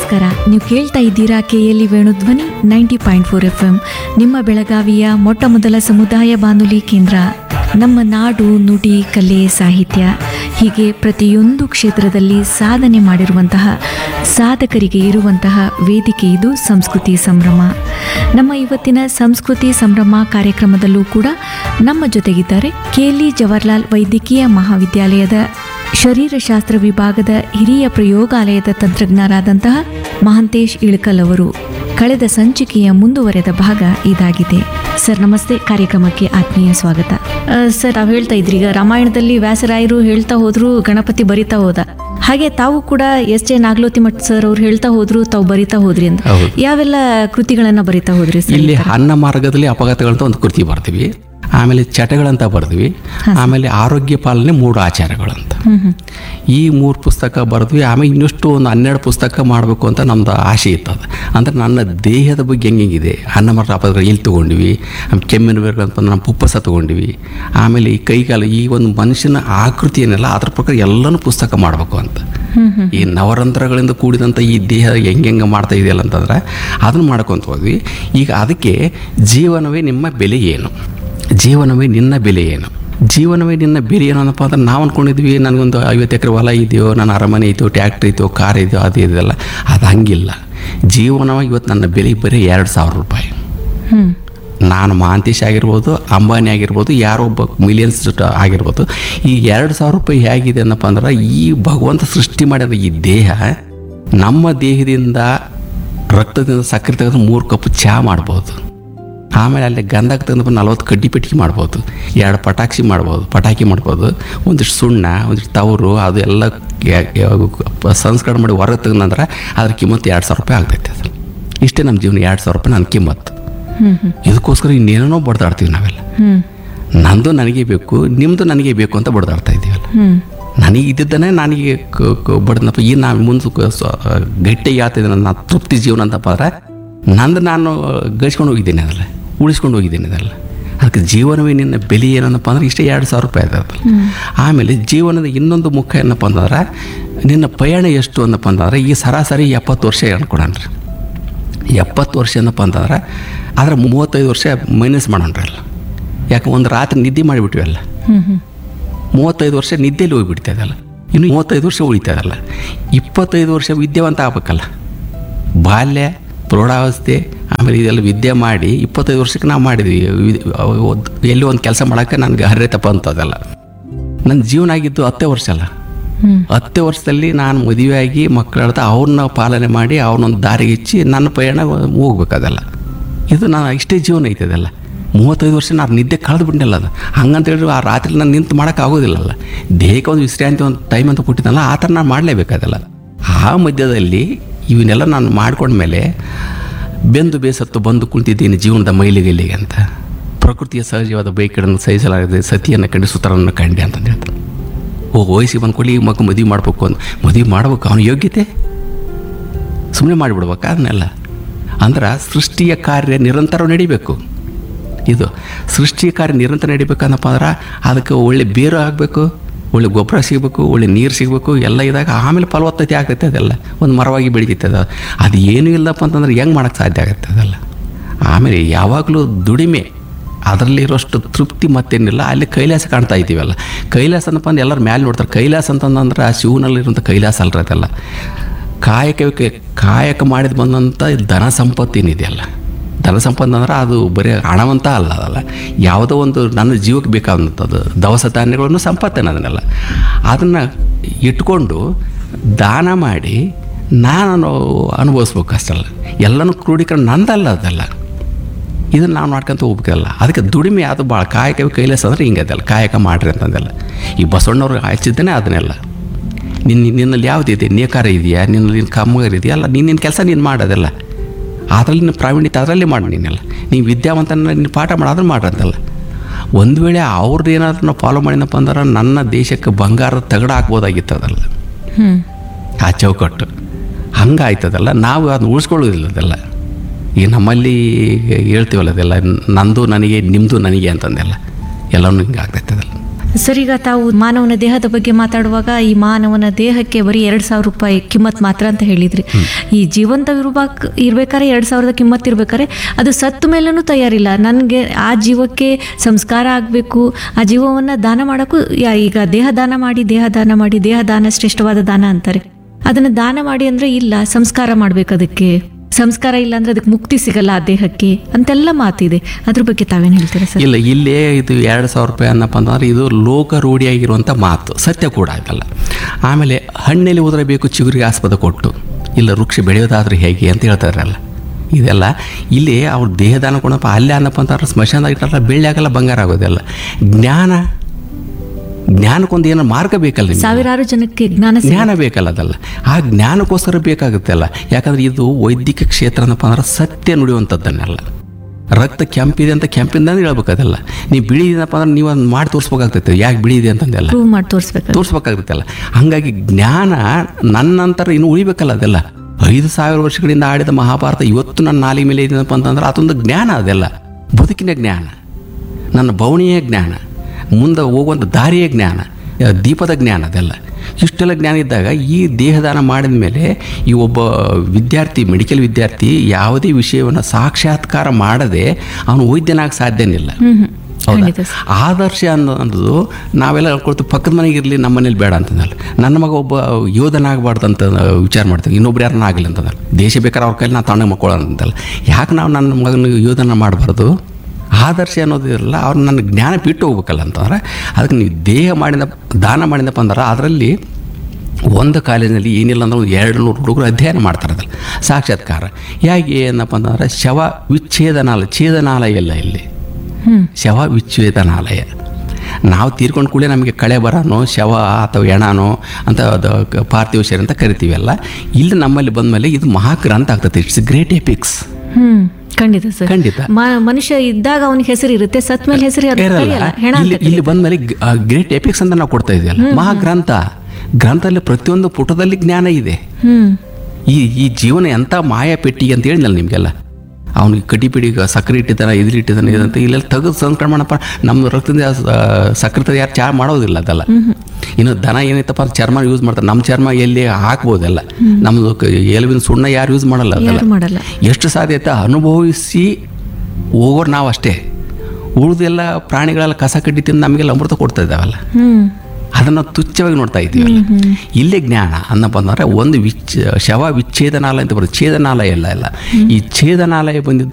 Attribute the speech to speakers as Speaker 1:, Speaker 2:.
Speaker 1: ನಮಸ್ಕಾರ ನೀವು ಕೇಳ್ತಾ ಇದ್ದೀರಾ KLE Venudhwani ninety point four F M ನಿಮ್ಮ ಬೆಳಗಾವಿಯ ಮೊಟ್ಟ ಮೊದಲ ಸಮುದಾಯ ಬಾನುಲಿ ಕೇಂದ್ರ ನಮ್ಮ ನಾಡು ನುಡಿ ಕಲೆ ಸಾಹಿತ್ಯ ಹೀಗೆ ಪ್ರತಿಯೊಂದು ಕ್ಷೇತ್ರದಲ್ಲಿ ಸಾಧನೆ ಮಾಡಿರುವಂತಹ ಸಾಧಕರಿಗೆ ಇರುವಂತಹ ವೇದಿಕೆ ಇದು ಸಂಸ್ಕೃತಿ ಸಂಭ್ರಮ ನಮ್ಮ ಇವತ್ತಿನ ಸಂಸ್ಕೃತಿ ಸಂಭ್ರಮ ಕಾರ್ಯಕ್ರಮದಲ್ಲೂ ಕೂಡ ನಮ್ಮ ಜೊತೆಗಿದ್ದಾರೆ ಕೆಎಲ್ಇ ಜವಾಹರ್ಲಾಲ್ ವೈದ್ಯಕೀಯ ಮಹಾವಿದ್ಯಾಲಯದ ಶರೀರಶಾಸ್ತ್ರ ವಿಭಾಗದ ಹಿರಿಯ ಪ್ರಯೋಗಾಲಯದ ತಂತ್ರಜ್ಞರಾದಂತಹ ಮಹಾಂತೇಶ್ ಇಳ್ಕಲ್ ಅವರು ಕಳೆದ ಸಂಚಿಕೆಯ ಮುಂದುವರೆದ ಭಾಗ ಇದಾಗಿದೆ ಸರ್ ನಮಸ್ತೆ ಕಾರ್ಯಕ್ರಮಕ್ಕೆ ಆತ್ಮೀಯ ಸ್ವಾಗತ ಆ, ಸರ್ ತಾವು ಹೇಳ್ತಾ ಇದ್ರಿ ಈಗ ರಾಮಾಯಣದಲ್ಲಿ ವ್ಯಾಸರಾಯರು ಹೇಳ್ತಾ ಹೋದ್ರು ಗಣಪತಿ ಬರಿತಾ ಹೋದ ಹಾಗೆ ತಾವು ಕೂಡ S J Nagalothimath sir ಅವ್ರು ಹೇಳ್ತಾ ಹೋದ್ರು ತಾವು ಬರಿತಾ ಹೋದ್ರಿ ಅಂತ
Speaker 2: ಹೌದು.
Speaker 1: ಯಾವೆಲ್ಲ ಕೃತಿಗಳನ್ನ ಬರಿತಾ ಹೋದ್ರಿ ಸರ್
Speaker 2: ಇಲ್ಲಿ ಅನ್ನ ಮಾರ್ಗದಲ್ಲಿ ಅಪಘಾತಗಳಂತ ಒಂದು ಕೃತಿ ಬರ್ತೀವಿ ಆಮೇಲೆ ಚಟಗಳಂತ ಬರ್ತೀವಿ ಆಮೇಲೆ ಆರೋಗ್ಯ ಪಾಲನೆ ಮೂರು ಆಚಾರಗಳಂತ
Speaker 1: ಹ್ಮ್ ಹ್ಮ್
Speaker 2: ಈ ಮೂರು ಪುಸ್ತಕ ಬರ್ದ್ವಿ ಆಮೇಲೆ ಇನ್ನಷ್ಟು ಒಂದು ಹನ್ನೆರಡು ಪುಸ್ತಕ ಮಾಡಬೇಕು ಅಂತ ನಮ್ದು ಆಸೆ ಇತ್ತು ಅದು ಅಂದರೆ ನನ್ನ ದೇಹದ ಬಗ್ಗೆ ಹೆಂಗಿದೆ ಅನ್ನ ಮರದ ಅಪಘಾತಗಳು ಎಲ್ಲಿ ತೊಗೊಂಡ್ವಿ ಆಮೇಲೆ ಕೆಮ್ಮಿನ ಬೇರೆ ಅಂತ ನಮ್ಮ ಪುಪ್ಪಸ ತೊಗೊಂಡ್ವಿ ಆಮೇಲೆ ಈ ಕೈಕಾಲು ಈ ಒಂದು ಮನುಷ್ಯನ ಆಕೃತಿ ಏನಿಲ್ಲ ಅದ್ರ ಪ್ರಕಾರ ಎಲ್ಲನೂ ಪುಸ್ತಕ ಮಾಡಬೇಕು ಅಂತ
Speaker 1: ಹ್ಮ್ ಹ್ಮ್
Speaker 2: ಈ ನವರಂಧ್ರಗಳಿಂದ ಕೂಡಿದಂಥ ಈ ದೇಹ ಹೆಂಗೆ ಹೆಂಗೆ ಮಾಡ್ತಾ ಇದೆಯಲ್ಲ ಅಂತಂದ್ರೆ ಅದನ್ನು ಮಾಡ್ಕೊತ ಹೋದ್ವಿ ಈಗ ಅದಕ್ಕೆ ಜೀವನವೇ ನಿಮ್ಮ ಬೆಲೆ ಏನು ಜೀವನವೇ ನಿನ್ನ ಬೆಲೆ ಏನು ಜೀವನವೇ ನಿನ್ನ ಬೆಲೆ ಏನು ಅನ್ನಪ್ಪ ಅಂದ್ರೆ ನಾವು ಅಂದ್ಕೊಂಡಿದ್ವಿ ನನಗೊಂದು ಐವತ್ತು ಎಕರೆ ಹೊಲ ಇದೆಯೋ ನನ್ನ ಅರಮನೆ ಐತೋ ಟ್ಯಾಕ್ಟ್ರಿ ಐತೋ ಕಾರ್ ಇದೆಯೋ ಅದು ಇದೆಲ್ಲ ಅದು ಹಂಗಿಲ್ಲ ಜೀವನವಾಗಿ ಇವತ್ತು ನನ್ನ ಬೆಲೆ ಬರೀ ಎರಡು ಸಾವಿರ ರೂಪಾಯಿ
Speaker 1: ಹ್ಮ್
Speaker 2: ನಾನು ಮಹಾಂತೇಶ್ ಆಗಿರ್ಬೋದು ಅಂಬಾನಿ ಆಗಿರ್ಬೋದು ಯಾರೋ ಒಬ್ಬ ಮಿಲಿಯನ್ಸ್ ಆಗಿರ್ಬೋದು ಈ ಎರಡು ಸಾವಿರ ರೂಪಾಯಿ ಹೇಗಿದೆ ಅನ್ನಪ್ಪ ಅಂದ್ರೆ ಈ ಭಗವಂತ ಸೃಷ್ಟಿ ಮಾಡಿದ ಈ ದೇಹ ನಮ್ಮ ದೇಹದಿಂದ ರಕ್ತದಿಂದ ಸಕ್ಕರೆ ತೆಗೆದು ಮೂರು ಕಪ್ ಚಹಾ ಮಾಡ್ಬೋದು ಆಮೇಲೆ ಅಲ್ಲಿ ಗಂಧಕ ತೆಗೆದು ನಲ್ವತ್ತು ಕಡ್ಡಿ ಪೆಟ್ಟಿಗೆ ಮಾಡ್ಬೋದು ಎರಡು ಪಟಾಕ್ಷಿ ಮಾಡ್ಬೋದು ಪಟಾಕಿ ಮಾಡ್ಬೋದು ಒಂದಿಷ್ಟು ಸುಣ್ಣ ಒಂದಿಷ್ಟು ತವರು ಅದು ಎಲ್ಲ ಯ- ಯ- ಸಂಸ್ಕರಣೆ ಮಾಡಿ ಹೊರಗೆ ತೆಗೆದಂದ್ರೆ ಅದ್ರ ಕಿಮ್ಮತ್ತು ಎರಡು ಸಾವಿರ ರೂಪಾಯಿ ಆಗ್ತೈತೆ ಅದು ಇಷ್ಟೇ ನಮ್ಮ ಜೀವನ ಎರಡು ಸಾವಿರ ರೂಪಾಯಿ ನನ್ನ ಕಿಮ್ಮತ್ತು
Speaker 1: ಹ್ಮ್ ಹ್ಮ್
Speaker 2: ಇದಕ್ಕೋಸ್ಕರ ಇನ್ನೇನೋ ಬಡ್ದಾಡ್ತೀವಿ ನಾವೆಲ್ಲ
Speaker 1: ಹ್ಮ್
Speaker 2: ನಂದು ನನಗೆ ಬೇಕು ನಿಮ್ಮದು ನನಗೆ ಬೇಕು ಅಂತ ಬಡ್ದಾಡ್ತಾ ಇದ್ದೀವಲ್ಲ
Speaker 1: ಹ್ಮ್
Speaker 2: ನನಗೆ ಇದ್ದಿದ್ದನ್ನೇ ನನಗೆ ಕ- ಕ- ಬಡ್ದನಪ್ಪ ಈ ನಾನು ಮುಂದೆ ಗಟ್ಟಿಗೆ ಆಗ್ತಿದ್ದೆ ನನ್ನ ತೃಪ್ತಿ ಜೀವನ ಅಂತಪ್ಪ ಅಂದ್ರೆ ನಂದು ನಾನು ಗಳಿಸ್ಕೊಂಡು ಹೋಗಿದ್ದೀನಿ ಅದಲ್ಲ ಉಳಿಸ್ಕೊಂಡು ಹೋಗಿದ್ದೀನಿ ಅದಲ್ಲ ಅದಕ್ಕೆ ಜೀವನವೇ ನಿನ್ನ ಬೆಲೆ ಏನನ್ನಪ್ಪ ಅಂದ್ರೆ ಇಷ್ಟೇ ಎರಡು ಸಾವಿರ ರೂಪಾಯಿ ಅದಲ್ಲ ಆಮೇಲೆ ಜೀವನದ ಇನ್ನೊಂದು ಮುಖ ಏನಪ್ಪ ಅಂತಂದ್ರೆ ನಿನ್ನ ಪಯಣ ಎಷ್ಟು ಅನ್ನಪ್ಪ ಅಂತಂದ್ರೆ ಈ ಸರಾಸರಿ ಎಪ್ಪತ್ತು ವರ್ಷ ಅನ್ಕೊಡಣ್ರಿ ಎಪ್ಪತ್ತು ವರ್ಷ ಏನಪ್ಪ ಅಂತಂದ್ರೆ ಆದ್ರೆ ಮೂವತ್ತೈದು ವರ್ಷ ಮೈನಸ್ ಮಾಡೋಣ್ರಿ ಅಲ್ಲ ಯಾಕೆ ಒಂದು ರಾತ್ರಿ ನಿದ್ದೆ ಮಾಡಿಬಿಟ್ವಲ್ಲ
Speaker 1: ಹ್ಮ್ ಹ್ಮ್
Speaker 2: ಮೂವತ್ತೈದು ವರ್ಷ ನಿದ್ದೆಯಲ್ಲಿ ಹೋಗ್ಬಿಡ್ತಾ ಇದಲ್ಲ ಇನ್ನು ಮೂವತ್ತೈದು ವರ್ಷ ಉಳಿತಾ ಇದಲ್ಲ ಇಪ್ಪತ್ತೈದು ವರ್ಷ ವಿದ್ಯಾವಂತ ಆಗ್ಬೇಕಲ್ಲ ಬಾಲ್ಯ ಪ್ರೌಢಾವಸ್ಥೆ ಆಮೇಲೆ ಇದೆಲ್ಲ ವಿದ್ಯೆ ಮಾಡಿ ಇಪ್ಪತ್ತೈದು ವರ್ಷಕ್ಕೆ ನಾವು ಮಾಡಿದ್ವಿ ವಿ- ಒದ್- ಎಲ್ಲಿ ಒಂದು ಕೆಲಸ ಮಾಡೋಕ್ಕೆ ನನಗೆ ಹರ್ಯತಪ್ಪ ಅಂತದಲ್ಲ ನನ್ನ ಜೀವನ ಆಗಿದ್ದು ಹತ್ತೇ ವರ್ಷ ಅಲ್ಲ
Speaker 1: ಹ್ಮ್
Speaker 2: ಹತ್ತೇ ವರ್ಷದಲ್ಲಿ ನಾನು ಮದುವೆಯಾಗಿ ಮಕ್ಕಳಾಡ್ತಾ ಅವ್ರನ್ನ ಪಾಲನೆ ಮಾಡಿ ಅವ್ರನ್ನೊಂದು ದಾರಿಗೆ ಹೆಚ್ಚಿ ನನ್ನ ಪಯಣ ಹೋಗ್ಬೇಕದಲ್ಲ ಇದು ನಾನು ಇಷ್ಟೇ ಜೀವನ ಐತೆ ಅದೆಲ್ಲ ಮೂವತ್ತೈದು ವರ್ಷ ನಾನು ನಿದ್ದೆ ಕಳೆದು ಬಿಟ್ಟಿಲ್ಲ ಅದು ಹಂಗಂತ ಹೇಳಿ ಆ ರಾತ್ರಿ ನಾನು ನಿಂತು ಮಾಡೋಕ್ಕಾಗೋದಿಲ್ಲಲ್ಲ ದೇಹಕ್ಕೆ ಒಂದು ವಿಶ್ರಾಂತಿ ಒಂದು ಟೈಮ್ ಅಂತ ಕೊಟ್ಟಿದ್ದಲ್ಲ ಆ ಥರ ನಾನು ಮಾಡಲೇಬೇಕಾದಲ್ಲ ಆ ಮಧ್ಯದಲ್ಲಿ ಇವನ್ನೆಲ್ಲ ನಾನು ಮಾಡ್ಕೊಂಡ್ಮೇಲೆ ಬೆಂದು ಬೇಸತ್ತು ಬಂದು ಕುಳಿತಿದ್ದೀನಿ ಜೀವನದ ಮೈಲಿಗೆಲ್ಲಿಗೆ ಅಂತ ಪ್ರಕೃತಿಯ ಸಹಜವಾದ ಬೈಕಡನ್ನು ಸಹಿಸಲಾಗದೆ ಸತಿಯನ್ನು ಕಂಡು ಸುತರನ್ನು ಕಂಡೆ ಅಂತಂದು ಹೇಳ್ತಾನೆ ಓ ವಯಸ್ಸಿಗೆ ಬಂದು ಕೊಡ್ಲಿ ಮಕ್ಕ ಮದುವೆ ಮಾಡ್ಬೇಕು ಅಂತ ಮದುವೆ ಮಾಡ್ಬೇಕು ಅವನ ಯೋಗ್ಯತೆ ಸುಮ್ಮನೆ ಮಾಡಿಬಿಡ್ಬೇಕಾ ಅದನ್ನೆಲ್ಲ ಅಂದ್ರೆ ಸೃಷ್ಟಿಯ ಕಾರ್ಯ ನಿರಂತರ ನಡಿಬೇಕು ಇದು ಸೃಷ್ಟಿಯ ಕಾರ್ಯ ನಿರಂತರ ನಡಿಬೇಕನ್ನಪ್ಪ ಅಂದ್ರೆ ಅದಕ್ಕೆ ಒಳ್ಳೆ ಬೇರು ಆಗಬೇಕು ಒಳ್ಳೆ ಗೊಬ್ಬರ ಸಿಗಬೇಕು ಒಳ್ಳೆ ನೀರು ಸಿಗಬೇಕು ಎಲ್ಲ ಇದಾಗ ಆಮೇಲೆ ಫಲವತ್ತತೆ ಆಗ್ತೈತೆ ಅದೆಲ್ಲ ಒಂದು ಮರವಾಗಿ ಬೆಳೀತೈತೆ ಅದು ಅದು ಏನೂ ಇಲ್ಲಪ್ಪ ಅಂತಂದ್ರೆ ಹೆಂಗೆ ಮಾಡೋಕ್ಕೆ ಸಾಧ್ಯ ಆಗುತ್ತೆ ಅದೆಲ್ಲ ಆಮೇಲೆ ಯಾವಾಗಲೂ ದುಡಿಮೆ ಅದರಲ್ಲಿರೋಷ್ಟು ತೃಪ್ತಿ ಮತ್ತೇನಿಲ್ಲ ಅಲ್ಲಿ ಕೈಲಾಸ ಕಾಣ್ತಾ ಇದ್ದೀವಲ್ಲ ಕೈಲಾಸ ಅನ್ನಪ್ಪ ಅಂದ್ರೆ ಎಲ್ಲರೂ ಮ್ಯಾಲೆ ನೋಡ್ತಾರೆ ಕೈಲಾಸ ಅಂತಂದ್ರೆ ಆ ಶಿವನಲ್ಲಿರುವಂಥ ಕೈಲಾಸ ಅಲ್ರಿ ಅದೆಲ್ಲ ಕಾಯಕಕ್ಕೆ ಕಾಯಕ ಮಾಡಿದ ಬಂದಂಥ ಧನ ಸಂಪತ್ತು ಏನಿದೆಯಲ್ಲ ಧನ ಸಂಪತ್ತು ಅಂದ್ರೆ ಅದು ಬರೀ ಹಣವಂತ ಅಲ್ಲ ಅದಲ್ಲ ಯಾವುದೋ ಒಂದು ನನ್ನ ಜೀವಕ್ಕೆ ಬೇಕಾದಂಥದ್ದು ದವಸ ಧಾನ್ಯಗಳನ್ನು ಸಂಪತ್ತೇನೆ ಅದನ್ನೆಲ್ಲ ಅದನ್ನು ಇಟ್ಕೊಂಡು ದಾನ ಮಾಡಿ ನಾನು ಅನುಭವಿಸ್ಬೇಕು ಅಷ್ಟಲ್ಲ ಎಲ್ಲನೂ ಕ್ರೋಢೀಕರಣ ನಂದಲ್ಲ ಅದೆಲ್ಲ ಇದನ್ನು ನಾವು ಮಾಡ್ಕೊಂತ ಹೋಗ್ಬೇಕಲ್ಲ ಅದಕ್ಕೆ ದುಡಿಮೆ ಅದು ಭಾಳ ಕಾಯಕ ಕೈಲಾಸ ಅಂದ್ರೆ ಹಿಂಗೆ ಅದಲ್ಲ ಕಾಯಕ ಮಾಡ್ರಿ ಅಂತಂದೆಲ್ಲ ಈ ಬಸವಣ್ಣವ್ರು ಹಚ್ಚಿದ್ದೇನೆ ಅದನ್ನೆಲ್ಲ ನಿನ್ನ ನಿನ್ನಲ್ಲಿ ಯಾವುದಿದೆ ನೇಕಾರ ಇದೆಯಾ ನಿನ್ನಲ್ಲಿ ನಿನ್ನ ಕಮ್ಮಗಾರ ಇದೆಯಾ ಅಲ್ಲ ನಿನ್ನ ಕೆಲಸ ನೀನು ಮಾಡೋದಲ್ಲ ಅದರಲ್ಲಿ ನಿನ್ನ ಪ್ರಾವೀಣ್ಯತೆ ಅದರಲ್ಲಿ ಮಾಡಿ ನೀನೆಲ್ಲ ನೀವು ವಿದ್ಯಾವಂತನ ನೀನು ಪಾಠ ಮಾಡಿ ಅದನ್ನು ಮಾಡ್ರಂತಲ್ಲ ಒಂದು ವೇಳೆ ಅವ್ರದ್ದು ಏನಾದ್ರು ನಾವು ಫಾಲೋ ಮಾಡಿನಪ್ಪ ಅಂದ್ರೆ ನನ್ನ ದೇಶಕ್ಕೆ ಬಂಗಾರದ ತಗಡ ಹಾಕ್ಬೋದಾಗಿತ್ತು ಅದಲ್ಲ
Speaker 1: ಹ್ಮ್
Speaker 2: ಆ ಚೌಕಟ್ಟು ಹಂಗೆ ಆಯ್ತದಲ್ಲ ನಾವು ಅದನ್ನ ಉಳಿಸ್ಕೊಳ್ಳೋದಿಲ್ಲ ಅದೆಲ್ಲ ಈಗ ನಮ್ಮಲ್ಲಿ ಹೇಳ್ತೀವಲ್ಲ ಅದೆಲ್ಲ ನಂದು ನನಗೆ ನಿಮ್ಮದು ನನಗೆ ಅಂತಂದೆಲ್ಲ ಎಲ್ಲನೂ ಹಿಂಗೆ ಆಗ್ತೈತೆ ಅದಲ್ಲ
Speaker 1: ಸರ್ ಈಗ ತಾವು ಮಾನವನ ದೇಹದ ಬಗ್ಗೆ ಮಾತಾಡುವಾಗ ಈ ಮಾನವನ ದೇಹಕ್ಕೆ ಬರೀ ಎರಡು ಸಾವಿರ ರೂಪಾಯಿ ಕಿಮ್ಮತ್ ಮಾತ್ರ ಅಂತ ಹೇಳಿದ್ರಿ ಈ ಜೀವಂತ ಇರ್ಬೇಕು ಇರ್ಬೇಕಾದ್ರೆ ಎರಡು ಸಾವಿರದ ಕಿಮ್ಮತ್ ಇರ್ಬೇಕಾದ್ರೆ ಅದು ಸತ್ತ ಮೇಲೂ ತಯಾರಿಲ್ಲ ನನಗೆ ಆ ಜೀವಕ್ಕೆ ಸಂಸ್ಕಾರ ಆಗಬೇಕು ಆ ಜೀವವನ್ನು ದಾನ ಮಾಡೋಕ್ಕೂ ಯಾ- ಈಗ ದೇಹ ದಾನ ಮಾಡಿ ದೇಹ ದಾನ ಮಾಡಿ ದೇಹ ದಾನ ಶ್ರೇಷ್ಠವಾದ ದಾನ ಅಂತಾರೆ ಅದನ್ನು ದಾನ ಮಾಡಿ ಅಂದರೆ ಇಲ್ಲ ಸಂಸ್ಕಾರ ಮಾಡ್ಬೇಕು ಅದಕ್ಕೆ ಸಂಸ್ಕಾರ ಇಲ್ಲ ಅಂದ್ರೆ ಅದಕ್ಕೆ ಮುಕ್ತಿ ಸಿಗಲ್ಲ ಆ ದೇಹಕ್ಕೆ ಅಂತೆಲ್ಲ ಮಾತಿದೆ ಅದ್ರ ಬಗ್ಗೆ ತಾವೇನು ಹೇಳ್ತೀರಾ ಸರ್
Speaker 2: ಇಲ್ಲ ಇಲ್ಲೇ ಇದು ಎರಡು ಸಾವಿರ ರೂಪಾಯಿ ಅನ್ನಪ್ಪ ಅಂತಂದ್ರೆ ಇದು ಲೋಕ ರೂಢಿಯಾಗಿರುವಂಥ ಮಾತು ಸತ್ಯ ಕೂಡ ಆಗಲ್ಲ ಆಮೇಲೆ ಹಣ್ಣಲ್ಲಿ ಉದರಬೇಕು ಚಿಗುರಿಗೆ ಆಸ್ಪದ ಕೊಟ್ಟು ಇಲ್ಲ ವೃಕ್ಷ ಬೆಳೆಯೋದಾದ್ರೆ ಹೇಗೆ ಅಂತ ಹೇಳ್ತಾರಲ್ಲ ಇದೆಲ್ಲ ಇಲ್ಲಿ ಅವ್ರ ದೇಹದಾನ ಕೊಡಪ್ಪ ಅಲ್ಲೇ ಅನ್ನಪ್ಪ ಅಂತಾರೆ ಸ್ಮಶಾನದಾಗ ಇಟ್ಟಾರ ಬೆಳ್ಳಿ ಆಗಲ್ಲ ಬಂಗಾರ ಆಗೋದಿಲ್ಲ ಜ್ಞಾನ ಜ್ಞಾನಕ್ಕೊಂದು ಏನೋ ಮಾರ್ಗ ಬೇಕಲ್ಲ ನಿಮ್ಗೆ
Speaker 1: ಸಾವಿರಾರು ಜನಕ್ಕೆ ಜ್ಞಾನ ಸಿಗ-
Speaker 2: ಜ್ಞಾನ ಬೇಕಲ್ಲ ಅದಲ್ಲ ಆ ಜ್ಞಾನಕ್ಕೋಸ್ಕರ ಬೇಕಾಗುತ್ತಲ್ಲ ಯಾಕಂದ್ರೆ ಇದು ವೈದ್ಯಕೀಯ ಕ್ಷೇತ್ರ ಅನ್ನಪ್ಪ ಅಂದ್ರೆ ಸತ್ಯ ನುಡಿಯುವಂಥದ್ದನ್ನೆಲ್ಲ ರಕ್ತ ಕೆಂಪಿದೆ ಅಂತ ಕೆಂಪಿಂದ ಹೇಳ್ಬೇಕು ಅದೆಲ್ಲ ನೀವು ಬಿಳಿ ಇದಪ್ಪ ಅಂದ್ರೆ ನೀವು ಅದನ್ನ ಮಾಡಿ ತೋರಿಸ್ಬೇಕಾಗ್ತೈತೆ ಯಾಕೆ ಬಿಳಿ ಇದೆ ಅಂತಂದೆಲ್ಲ
Speaker 1: ಪ್ರೂವ್ ಮಾಡಿ ತೋರಿಸ್ಬೇಕು
Speaker 2: ತೋರಿಸ್ಬೇಕಾಗುತ್ತಲ್ಲ ಹಾಗಾಗಿ ಜ್ಞಾನ ನನ್ನಂತರ ಇನ್ನು ಉಳಿಬೇಕಲ್ಲ ಅದೆಲ್ಲ ಐದು ಸಾವಿರ ವರ್ಷಗಳಿಂದ ಆಡಿದ ಮಹಾಭಾರತ ಇವತ್ತು ನನ್ನ ನಾಲಿಗೆ ಮೇಲೆ ಇದೆಯಪ್ಪ ಅಂತಂದ್ರೆ ಅದೊಂದು ಜ್ಞಾನ ಅದೆಲ್ಲ ಬದುಕಿನ ಜ್ಞಾನ ನನ್ನ ಬವಣಿಯ ಜ್ಞಾನ ಮುಂದೆ ಹೋಗುವಂಥ ದಾರಿಯ ಜ್ಞಾನ ಆ, ದೀಪದ ಜ್ಞಾನ ಅದೆಲ್ಲ ಇಷ್ಟೆಲ್ಲ ಜ್ಞಾನ ಇದ್ದಾಗ ಈ ದೇಹದಾನ ಮಾಡಿದ ಮೇಲೆ ಈ ಒಬ್ಬ ವಿದ್ಯಾರ್ಥಿ ಮೆಡಿಕಲ್ ವಿದ್ಯಾರ್ಥಿ ಯಾವುದೇ ವಿಷಯವನ್ನು ಸಾಕ್ಷಾತ್ಕಾರ ಮಾಡದೆ ಅವನು ವೈದ್ಯನಾಗ ಸಾಧ್ಯನಿಲ್ಲ
Speaker 1: ಹ್ಮ್ ಹ್ಮ್
Speaker 2: ಹೌದಾ
Speaker 1: ಖಂಡಿತ ಸರ್.
Speaker 2: ಆದರ್ಶ ಅನ್ನೋ ಅನ್ನೋದು ನಾವೆಲ್ಲ ಹೇಳ್ಕೊಳ್ತೀವಿ ಪಕ್ಕದ ಮನೆಗೆ ಇರಲಿ ನಮ್ಮ ಮನೇಲಿ ಬೇಡ ಅಂತಂದಲ್ಲ ನನ್ನ ಮಗ ಒಬ್ಬ ಯೋಧನಾಗಬಾರ್ದು ಅಂತ ವಿಚಾರ ಮಾಡ್ತೀವಿ ಇನ್ನೊಬ್ರು ಯಾರನ್ನ ಆಗಲಿ ಅಂತಂದಲ್ಲ ದೇಶ ಬೇಕಾದ್ರೆ ಅವ್ರ ಕೈಲಿ ನಾವು ತಣ್ಣಗೆ ಮಕ್ಕಳು ಅಂತಲ್ಲ ಯಾಕೆ ನಾವು ನನ್ನ ಮಗನ ಯೋಧನ ಮಾಡಬಾರ್ದು ಆದರ್ಶ ಅನ್ನೋದು ಇರಲ್ಲ ಅವ್ರು ನನ್ನ ಜ್ಞಾನ ಬಿಟ್ಟು ಹೋಗ್ಬೇಕಲ್ಲ ಅಂತಂದ್ರೆ ಅದಕ್ಕೆ ನೀವು ದೇಹ ಮಾಡಿದ ದಾನ ಮಾಡಿದಪ್ಪ ಅಂದ್ರೆ ಅದರಲ್ಲಿ ಒಂದು ಕಾಲೇಜಿನಲ್ಲಿ ಏನಿಲ್ಲ ಅಂದ್ರೆ ಒಂದು ಎರಡು ನೂರು ಹುಡುಗರು ಅಧ್ಯಯನ ಮಾಡ್ತಾರೆ ಅದ್ರಲ್ಲಿ ಸಾಕ್ಷಾತ್ಕಾರ ಹೇಗೆ ಏನಪ್ಪ ಅಂತಂದ್ರೆ ಶವ ವಿಚ್ಛೇದನಾಲಯ ಛೇದನಾಲಯ ಇಲ್ಲ ಇಲ್ಲಿ
Speaker 1: ಹ್ಮ್
Speaker 2: ಶವ ವಿಚ್ಛೇದನಾಲಯ ನಾವು ತೀರ್ಕೊಂಡು ಕೂಡಲೇ ನಮಗೆ ಕಳೆ ಬರನೋ ಶವ ಅಥವಾ ಎಣನೋ ಅಂತ ಅದು ಕ- ಪಾರ್ಥಿವ ಶರೀರ ಅಂತ ಕರಿತೀವಲ್ಲ ಇಲ್ಲಿ ನಮ್ಮಲ್ಲಿ ಬಂದಮೇಲೆ ಇದು ಮಹಾಗ್ರಂಥ ಆಗ್ತದೆ ಇಟ್ಸ್ ಗ್ರೇಟ್ ಎಪಿಕ್ಸ್
Speaker 1: ಹ್ಮ್ ಖಂಡಿತ ಸರ್
Speaker 2: ಖಂಡಿತ.
Speaker 1: ಮ- ಮನುಷ್ಯ ಇದ್ದಾಗ ಅವನಿಗೆ ಹೆಸರು ಇರುತ್ತೆ ಸತ್ ಮೇಲೆ ಹೆಸರು ಅದು
Speaker 2: ಇರಲ್ಲ
Speaker 1: ಕರೆಯಲ್ಲ. ಹೆಣ ಅಂತ
Speaker 2: ಇಲ್ಲಿ ಇಲ್ಲಿ ಬಂದಮೇಲೆ ಗ್ರೇಟ್ ಎಪಿಕ್ಸ್ ಅಂತ ನಾವು ಕೊಡ್ತಾ ಇದೆಯಲ್ಲ ಮಹಾಗ್ರಂಥ ಗ್ರಂಥದಲ್ಲಿ ಪ್ರತಿಯೊಂದು ಪುಟದಲ್ಲಿ ಜ್ಞಾನ ಇದೆ
Speaker 1: ಹ್ಮ್
Speaker 2: ಈ ಈ ಜೀವನ ಎಂಥ ಮಾಯಾ ಪೆಟ್ಟಿಗೆ ಅಂತ ಹೇಳಿದ್ನಲ್ಲ ನಿಮಗೆಲ್ಲ ಅವ್ನಿಗೆ ಕಡ್ಡಿ ಪಿಡಿಗೆ ಸಕ್ಕರೆ ಇಟ್ಟಿದ್ದಾನೆ ಇದಿಟ್ಟಿದ್ದಾನೆ ಇದಂತ ಇಲ್ಲೆಲ್ಲ ತೆಗೆದು ಸಂಸ್ಕರಣೆ ಮಾಡಪ್ಪ ನಮ್ಮ ರಕ್ತದಿಂದ ಆ, ಸಕ್ಕರೆ ಯಾರು ಚಾ ಮಾಡೋದಿಲ್ಲ ಅದೆಲ್ಲ ಇನ್ನು ದನ ಏನೈತಪ್ಪ ಅಂದ್ರೆ ಚರ್ಮ ಯೂಸ್ ಮಾಡ್ತಾರೆ ನಮ್ಮ ಚರ್ಮ ಎಲ್ಲಿ ಹಾಕ್ಬೋದೆಲ್ಲ ನಮ್ಮದು ಕ- ಎಲುಬಿನ ಸುಣ್ಣ ಯಾರು ಯೂಸ್ ಮಾಡಲ್ಲ ಅದೆಲ್ಲ
Speaker 1: ಯಾರು ಮಾಡಲ್ಲ
Speaker 2: ಎಷ್ಟು ಸಾಧ್ಯತೆ ಅನುಭವಿಸಿ ಹೋಗೋರು ನಾವು ಅಷ್ಟೇ ಉಳಿದೆಲ್ಲ ಪ್ರಾಣಿಗಳೆಲ್ಲ ಕಸ ಕಡ್ಡಿ ತಿಂದು ನಮಗೆಲ್ಲ ಅಮೃತ ಕೊಡ್ತಾ ಇದ್ದಾವಲ್ಲ
Speaker 1: ಹ್ಮ್
Speaker 2: ಅದನ್ನು ತುಚ್ಛವಾಗಿ ನೋಡ್ತಾ ಇದ್ದೀವಲ್ಲ ಇಲ್ಲೇ ಜ್ಞಾನ ಅನ್ನಪ್ಪ ಅಂದ್ರೆ ಒಂದು ವಿಚ್ ಶವ ವಿಚ್ಛೇದನಾಲಯ ಅಂತ ಬರುತ್ತೆ ಛೇದನಾಲಯ ಎಲ್ಲ ಇಲ್ಲ ಈ ಛೇದನಾಲಯ ಬಂದಿದ್ದು